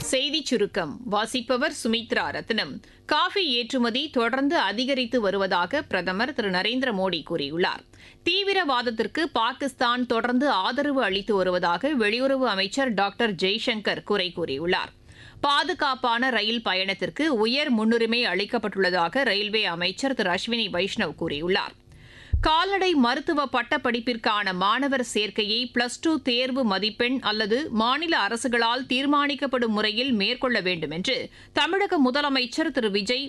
செய்திச் சுருக்கம் வாசிப்பவர் சுமித்ரா ரத்னம் காஃபி ஏற்றுமதி தொடர்ந்து அதிகரித்து வருவதாக பிரதமர் திரு நரேந்திர மோடி கூறியுள்ளார் தீவிரவாதத்திற்கு பாகிஸ்தான் தொடர்ந்து ஆதரவு அளித்து வருவதாக வெளியுறவு அமைச்சர் டாக்டர் ஜெய்சங்கர் குறை கூறியுள்ளார் பாதுகாப்பான ரயில் பயணத்திற்கு உயர் முன்னுரிமை அளிக்கப்பட்டுள்ளதாக ரயில்வே அமைச்சர் திரு அஸ்வினி வைஷ்ணவ் கூறியுள்ளார் கால்நடை மருத்துவ பட்டப்படிப்பிற்கான மாணவர் சேர்க்கையை பிளஸ் டூ தேர்வு மதிப்பெண் அல்லது மாநில அரசுகளால் தீர்மானிக்கப்படும் முறையில் மேற்கொள்ள வேண்டும் என்று தமிழக முதலமைச்சர் திரு விஜய்